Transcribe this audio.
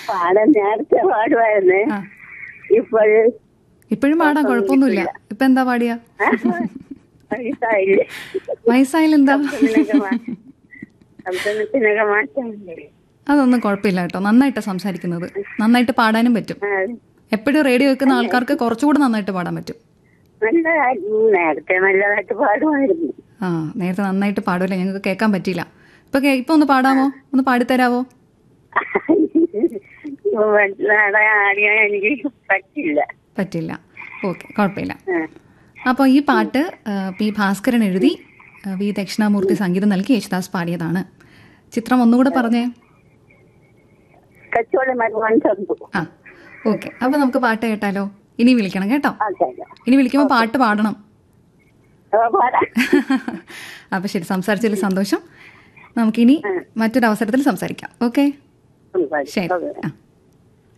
പാടാൻ നേരത്തെ പാടുമായിരുന്നേ ആ ഇപ്പോഴ് ഇപ്പോഴും പാടാം കുഴപ്പമൊന്നുമില്ല ഇപ്പൊ എന്താ പാടിയ വയസ്സായില്ലേ വയസ്സായാലെന്താ ശബ്ദത്തിനൊക്കെ മാ- ശബ്ദത്തിനൊക്കെ മാറ്റമില്ലേ അതൊന്നും കുഴപ്പമില്ല കേട്ടോ നന്നായിട്ട് സംസാരിക്കുന്നത് നന്നായിട്ട് പാടാനും പറ്റും ആ, എപ്പോഴും റേഡിയോ വെക്കുന്ന ആൾക്കാർക്ക് കുറച്ചുകൂടി നന്നായിട്ട് പാടാൻ പറ്റും നല്ലതായിരുന്നു നേരത്തെ നല്ലതായിട്ട് പാടുമായിരുന്നു ആ നേരത്തെ നന്നായിട്ട് പാടുമല്ലേ ഞങ്ങൾക്ക് കേൾക്കാൻ പറ്റിയില്ല ഇപ്പൊ കേ- ഇപ്പൊ ഒന്ന് പാടാമോ ഒന്ന് പാടിത്തരാവോ ഇപ്പൊ നാളെ ആടിയാൻ എനിക്ക് പറ്റില്ല പറ്റില്ല ഓക്കെ കുഴപ്പമില്ല ആ. അപ്പോൾ ഈ പാട്ട് ആ, പി ഭാസ്കരൻ എഴുതി ആ, വി ദക്ഷിണാമൂർത്തി സംഗീതം നൽകി യേശുദാസ് പാടിയതാണ് ചിത്രം ഒന്നുകൂടെ പറഞ്ഞേ കച്ചവടം മരുവാൻ ചന്തു ആ ഓക്കെ അപ്പോൾ നമുക്ക് പാട്ട് കേട്ടാലോ ഇനി വിളിക്കണം കേട്ടോ ഓക്കെ ഇനി വിളിക്കുമ്പോൾ പാട്ട് പാടണം പാടാം അപ്പോൾ ശരി സംസാരിച്ചതിൽ സന്തോഷം നമുക്കിനി മറ്റൊരു അവസരത്തിൽ സംസാരിക്കാം ഓക്കെ ഉം, പാടി. ശരി ഓക്കെ. ആ